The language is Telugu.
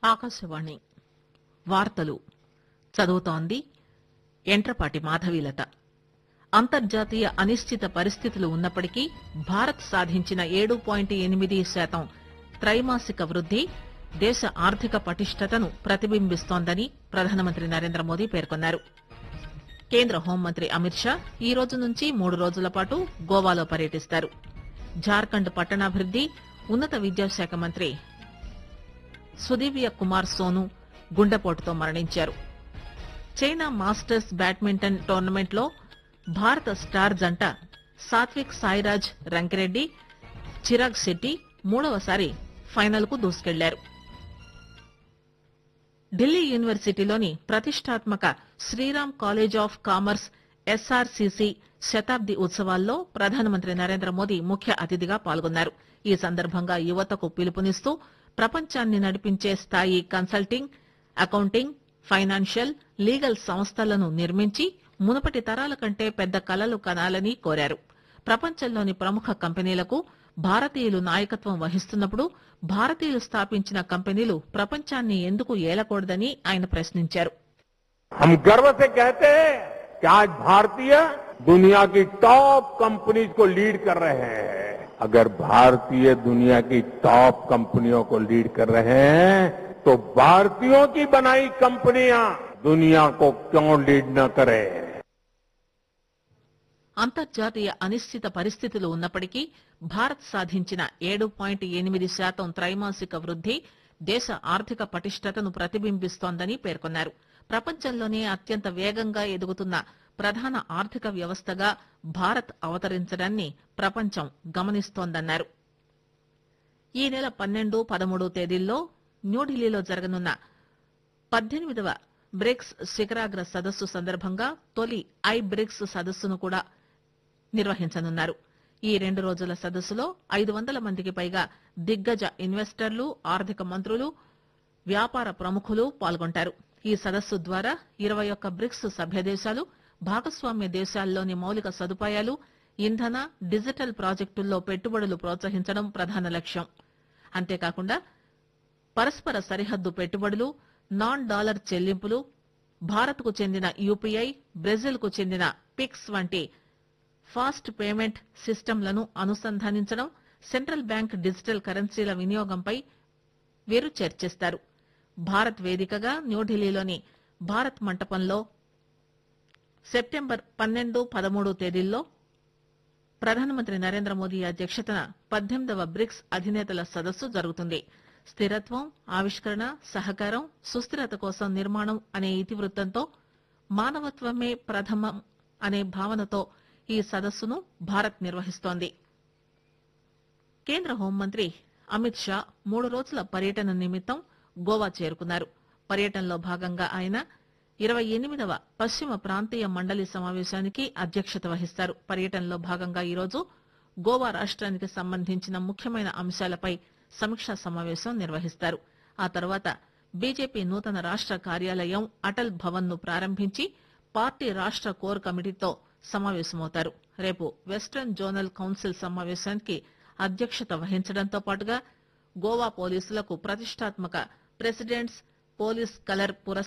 ఆకాశవాణి వార్తలు చదువుతోంది ఎంట్రపాటి మాధవీలత అంతర్జాతీయ అనిశ్చిత పరిస్థితులు ఉన్నప్పటికీ భారత్ సాధించిన ఏడు పాయింట్ ఎనిమిది శాతం త్రైమాసిక వృద్ది దేశ ఆర్థిక పటిష్టతను ప్రతిబింబిస్తోందని ప్రధానమంత్రి నరేంద్ర మోదీ పేర్కొన్నారు కేంద్ర హోంమంత్రి అమిత్ షా ఈ రోజు నుంచి మూడు రోజుల పాటు గోవాలో పర్యటిస్తారు జార్ఖండ్ పట్టణాభివృద్ది ఉన్నత విద్యాశాఖ మంత్రి సుదీవ్య కుమార్ సోను గుండెపోటుతో మరణించారు చైనా మాస్టర్స్ బ్యాడ్మింటన్ టోర్నమెంట్ లో భారత స్టార్ జంట సాత్విక్ సాయిరాజ్ రంకిరెడ్డి చిరాగ్ శెట్టి మూడవసారి ఫైనల్ కు దూసుకెళ్లారు ఢిల్లీ యూనివర్సిటీలోని ప్రతిష్టాత్మక Shriram college of commerce SRCC శతాబ్ది ఉత్సవాల్లో ప్రధానమంత్రి నరేంద్ర మోదీ ముఖ్య అతిథిగా పాల్గొన్నారు ఈ సందర్భంగా యువతకు పిలుపునిస్తూ ప్రపంచాన్ని నడిపించే స్థాయి కన్సల్టింగ్ అకౌంటింగ్ ఫైనాన్షియల్ లీగల్ సంస్థలను నిర్మించి మునుపటి తరాల కంటే పెద్ద కలలు కనాలని కోరారు ప్రపంచంలోని ప్రముఖ కంపెనీలకు భారతీయులు నాయకత్వం వహిస్తున్నప్పుడు భారతీయులు స్థాపించిన కంపెనీలు ప్రపంచాన్ని ఎందుకు ఏలకూడదని ఆయన ప్రశ్నించారు हम गर्व से कहते हैं कि आज भारतीय दुनिया की टॉप कंपनीज को लीड कर रहे हैं अगर भारतीय दुनिया की टॉप कंपनियों को लीड कर रहे हैं तो भारतीयों की बनाई कंपनियां दुनिया को क्यों लीड न करें అంతర్జాతీయ అనిశ్చిత పరిస్థితులు ఉన్నప్పటికీ భారత్ సాధించిన ఏడు పాయింట్ ఎనిమిది శాతం త్రైమాసిక వృద్ది దేశ ఆర్థిక పటిష్టతను ప్రతిబింబిస్తోందని పేర్కొన్నారు ప్రపంచంలోనే అత్యంత వేగంగా ఎదుగుతున్న ప్రధాన ఆర్థిక వ్యవస్థగా భారత్ అవతరించడాన్ని ప్రపంచం గమనిస్తోందన్నారు ఈ నెల పన్నెండు పదమూడు తేదీల్లో న్యూఢిల్లీలో జరగనున్న పద్దెనిమిదవ బ్రిక్స్ శిఖరాగ్ర సదస్సు సందర్భంగా తొలి ఐ బ్రిక్స్ సదస్సును కూడా నిర్వహించనున్నారు ఈ రెండు రోజుల సదస్సులో ఐదు వందల మందికి పైగా దిగ్గజ ఇన్వెస్టర్లు ఆర్థిక మంత్రులు వ్యాపార ప్రముఖులు పాల్గొంటారు ఈ సదస్సు ద్వారా ఇరవై ఒక్క బ్రిక్స్ సభ్య దేశాలు భాగస్వామ్య దేశాల్లోని మౌలిక సదుపాయాలు ఇంధన డిజిటల్ ప్రాజెక్టుల్లో పెట్టుబడులు ప్రోత్సహించడం ప్రధాన లక్ష్యం అంతేకాకుండా పరస్పర సరిహద్దు పెట్టుబడులు నాన్ డాలర్ చెల్లింపులు భారత్ కు చెందిన యూపీఐ బ్రెజిల్ కు చెందిన పిక్స్ వంటి ఫాస్ట్ పేమెంట్ సిస్టంలను అనుసంధానించడం సెంట్రల్ బ్యాంక్ డిజిటల్ కరెన్సీల వినియోగంపై వీరు చర్చిస్తారు భారత్ వేదికగా న్యూఢిల్లీలోని భారత్ మంటపంలో సెప్టెంబర్ పన్నెండు పదమూడు తేదీల్లో ప్రధానమంత్రి నరేంద్ర మోదీ అధ్యక్షతన పద్దెనిమిదవ బ్రిక్స్ అధినేతల సదస్సు జరుగుతుంది స్థిరత్వం ఆవిష్కరణ సహకారం సుస్థిరత కోసం నిర్మాణం అనే ఇతివృత్తంతో మానవత్వమే ప్రథమం అనే భావనతో ఈ సదస్సును భారత్ నిర్వహిస్తోంది కేంద్ర హోంమంత్రి అమిత్ షా మూడు రోజుల పర్యటన నిమిత్తం గోవా చేరుకున్నారు పర్యటనలో భాగంగా ఆయన ఇరవై ఎనిమిదవ పశ్చిమ ప్రాంతీయ మండలి సమావేశానికి అధ్యక్షత వహిస్తారు పర్యటనలో భాగంగా ఈరోజు గోవా రాష్ట్రానికి సంబంధించిన ముఖ్యమైన అంశాలపై సమీక్షా సమావేశం నిర్వహిస్తారు ఆ తర్వాత బీజేపీ నూతన రాష్ట కార్యాలయం అటల్ భవన్ ను ప్రారంభించి పార్టీ రాష్ట కోర్ కమిటీతో సమావేశమవుతారు రేపు వెస్టర్న్ జోనల్ కౌన్సిల్ సమావేశానికి అధ్యక్షత వహించడంతో పాటుగా గోవా పోలీసులకు ప్రతిష్టాత్మక ప్రెసిడెంట్స్ పోలీస్ కలర్ పురస్కారం